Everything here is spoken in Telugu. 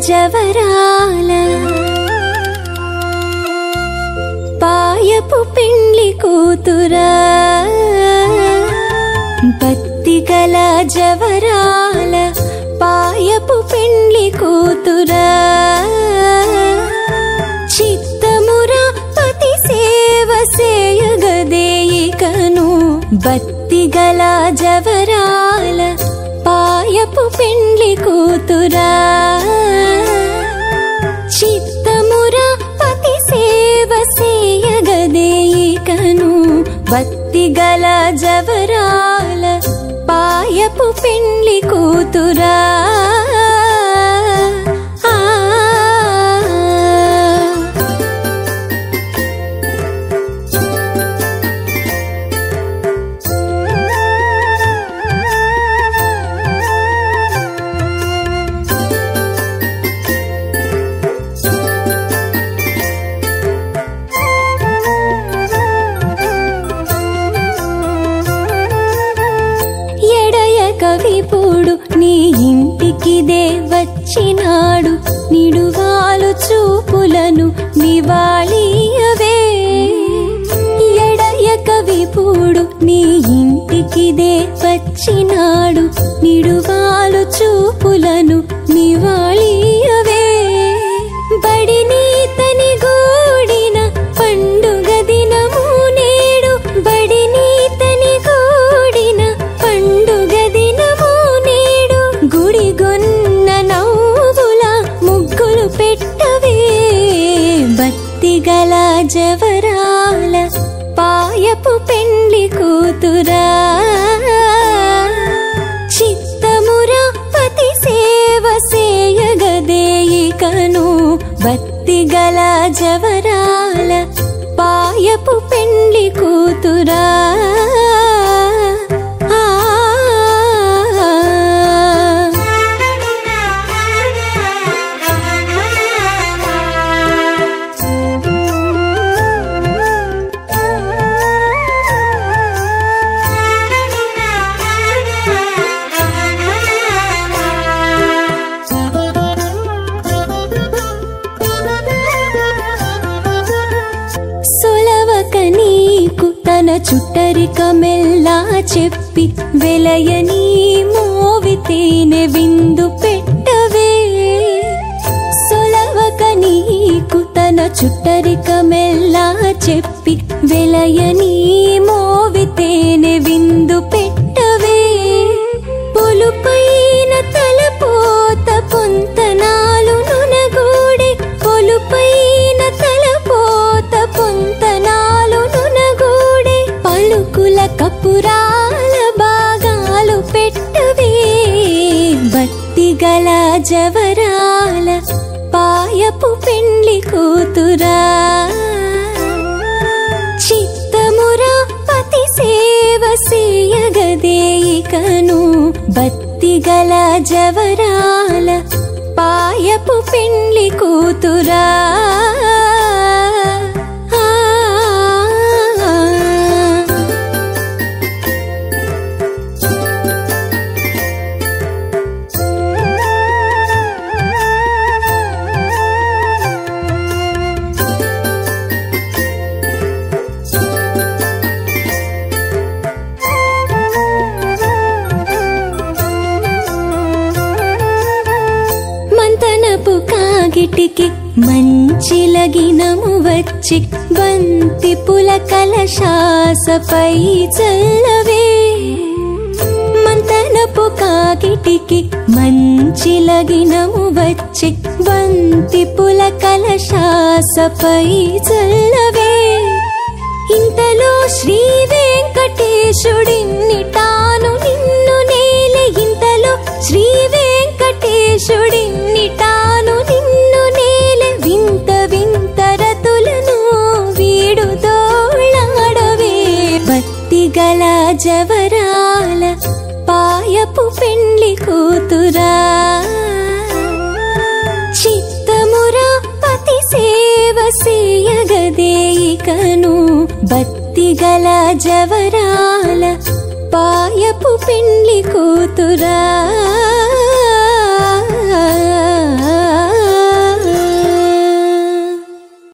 జవరాల పాయపు పిండ్లి కూతురా బత్తిగల జవరాల పాయపు పిండ్లి కూతురా చిత్తమురా పతి సేవ సేయగదేయికను బత్తిగల జవరాల పాయపు పిండ్లి కూతురా చిత్తమురా పతి సేవ సేయగదేయికను బత్తిగల జవరాల పాయపు పిండ్లి కూతురా ఆ ఎడయక విపుడు నీ ఇంటికిదే వచ్చినాడు నిడువాలు చూపులను నివాళియవే ఎడయక విపుడు నీ ఇంటికిదే వచ్చినాడు నిడువాలు చూపులను నివాళియవే బడి నీతని గూడిన పండుగ దినము నేడు బడి నీతని గూడిన పండుగ దినము నేడు గుడిగొన్న నవ్వుల ముగ్గులు పెట్టవే బత్తిగల జవరాల పాయపు పెండ్లి కూతురా చిత్తమురా పతి సేవ సేయగదేయికను బత్తిగల జవరాల పాయపు పెండ్లి కూతురా ఆ సొలవక నీకు తన చుట్టరికమెల్లా చెప్పి వెలయని మోవితేనె విందు పెట్టవే సొలవక నీకు తన చుట్టరికమెల్లా చెప్పి వెలయని మోవితేనె విందు పెట్టవే పొలుపైన తలపోత పొంతనాలు నునగూడే పొలుపైన తలపోత పొంతనాలు నునగూడే పలుకుల కపురాల భాగాలు పెట్టవే బత్తిగల జవరాల పాయపు పెండ్లి కూతురా చిత్తమురా పతి సేవ సేయగదేయికను బత్తిగల జవరాల పాయపు పెండ్లి కూతురా ఆ మంతనపు కాగిటికి మంచి లగినము వచ్చి బంతి పుల కలశాసపై చల్లవే మంతనపు కాగిటికి మంచి లగినము వచ్చి బంతి పుల కలశాసపై చల్లవే ఇంతలో శ్రీ వెంకటేశుడిన్నిటాను నిన్ను నేలే ఇంతలో శ్రీ వెంకటేశుడిన్నిటాను నిన్ను నేలే వింత వింత రతులను వీడు తోళాడవే బత్తిగల జవరాల పాయపు పెండ్లి కూతురా చిత్తమురా పతి సేవ సేయగదేయికను బత్తిగల జవరాల పాయపు పెండ్లి కూతురా